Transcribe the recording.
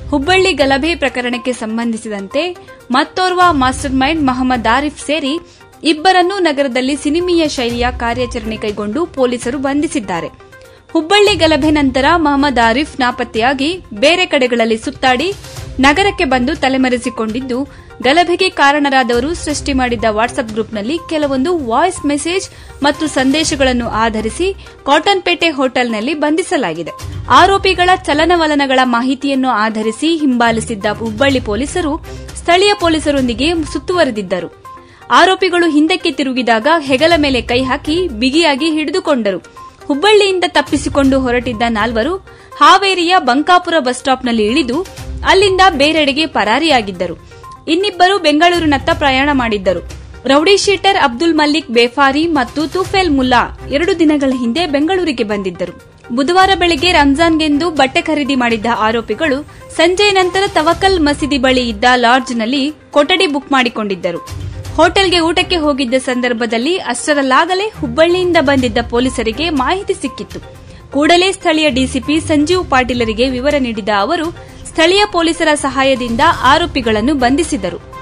ಹುಬ್ಬಳ್ಳಿ ಗಲಭೆ ಪ್ರಕರಣಕ್ಕೆ ಸಂಬಂಧಿಸಿದಂತೆ ಮತ್ತೋರ್ವ ಮಾಸ್ಟರ್ ಮೈಂಡ್ ಮಹಮ್ಮದ್ ಆರಿಫ್ ಸೇರಿ ಇಬ್ಬರನ್ನೂ ನಗರದಲ್ಲಿ ಸಿನಿಮೀಯ ಶೈಲಿಯ ಕಾರ್ಯಾಚರಣೆ ಕೈಗೊಂಡು ಪೊಲೀಸರು ಬಂಧಿಸಿದ್ದಾರೆ ಹುಬ್ಬಳ್ಳಿ ಗಲಭೆ ನಂತರ ಮಹಮ್ಮದ್ ಆರಿಫ್ ನಾಪತ್ತೆಯಾಗಿ ಬೇರೆ ಕಡೆಗಳಲ್ಲಿ ಸುತ್ತಾಡಿ ನಗರಕ್ಕೆ ಬಂದು ತಲೆಮರೆಸಿಕೊಂಡಿದ್ದು ಗಲಭೆಗೆ ಕಾರಣರಾದವರು ಸೃಷ್ಟಿ ಮಾಡಿದ್ದ ವಾಟ್ಸ್ಆಪ್ ಗ್ರೂಪ್ನಲ್ಲಿ ಕೆಲವೊಂದು ವಾಯ್ಸ್ ಮೆಸೇಜ್ ಮತ್ತು ಸಂದೇಶಗಳನ್ನು ಆಧರಿಸಿ ಕಾಟನ್ಪೇಟೆ ಹೋಟೆಲ್ನಲ್ಲಿ ಬಂಧಿಸಲಾಗಿದೆ ಆರೋಪಿಗಳ ಚಲನವಲನಗಳ ಮಾಹಿತಿಯನ್ನು ಆಧರಿಸಿ ಹಿಂಬಾಲಿಸಿದ್ದ ಹುಬ್ಬಳ್ಳಿ ಪೊಲೀಸರು ಸ್ಥಳೀಯ ಪೊಲೀಸರೊಂದಿಗೆ ಸುತ್ತುವರೆದಿದ್ದರು ಆರೋಪಿಗಳು ಹಿಂದಕ್ಕೆ ತಿರುಗಿದಾಗ ಹೆಗಲ ಮೇಲೆ ಕೈ ಹಾಕಿ ಬಿಗಿಯಾಗಿ ಹಿಡಿದುಕೊಂಡರು ಹುಬ್ಬಳ್ಳಿಯಿಂದ ತಪ್ಪಿಸಿಕೊಂಡು ಹೊರಟಿದ್ದ ನಾಲ್ವರು ಹಾವೇರಿಯ ಬಂಕಾಪುರ ಬಸ್ ಸ್ಟಾಪ್ನಲ್ಲಿ ಇಳಿದು ಅಲ್ಲಿಂದ ಬೇರೆಡೆಗೆ ಪರಾರಿಯಾಗಿದ್ದರು ಇನ್ನಿಬ್ಬರು ಬೆಂಗಳೂರಿನತ್ತ ಪ್ರಯಾಣ ಮಾಡಿದ್ದರು ರೌಡಿ ಶೀಟರ್ ಅಬ್ದುಲ್ ಮಲ್ಲಿಕ್ ಬೇಫಾರಿ ಮತ್ತು ತುಫೇಲ್ ಮುಲ್ಲಾ ಎರಡು ದಿನಗಳ ಹಿಂದೆ ಬೆಂಗಳೂರಿಗೆ ಬಂದಿದ್ದರು ಬುಧವಾರ ಬೆಳಗ್ಗೆ ರಂಜಾನ್ಗೆಂದು ಬಟ್ಟೆ ಖರೀದಿ ಮಾಡಿದ್ದ ಆರೋಪಿಗಳು ಸಂಜೆ ನಂತರ ತವಕಲ್ ಮಸೀದಿ ಬಳಿ ಇದ್ದ ಲಾಡ್ಜ್ನಲ್ಲಿ ಕೊಠಡಿ ಬುಕ್ ಮಾಡಿಕೊಂಡಿದ್ದರು ಹೋಟೆಲ್ಗೆ ಊಟಕ್ಕೆ ಹೋಗಿದ್ದ ಸಂದರ್ಭದಲ್ಲಿ ಅಷ್ಟರಲ್ಲಾಗಲೇ ಹುಬ್ಬಳ್ಳಿಯಿಂದ ಬಂದಿದ್ದ ಪೊಲೀಸರಿಗೆ ಮಾಹಿತಿ ಸಿಕ್ಕಿತ್ತು ಕೂಡಲೇ ಸ್ಥಳೀಯ ಡಿಸಿಪಿ ಸಂಜೀವ್ ಪಾಟೀಲರಿಗೆ ವಿವರ ನೀಡಿದ ಅವರು ಸ್ಥಳೀಯ ಪೊಲೀಸರ ಸಹಾಯದಿಂದ ಆರೋಪಿಗಳನ್ನು ಬಂಧಿಸಿದರು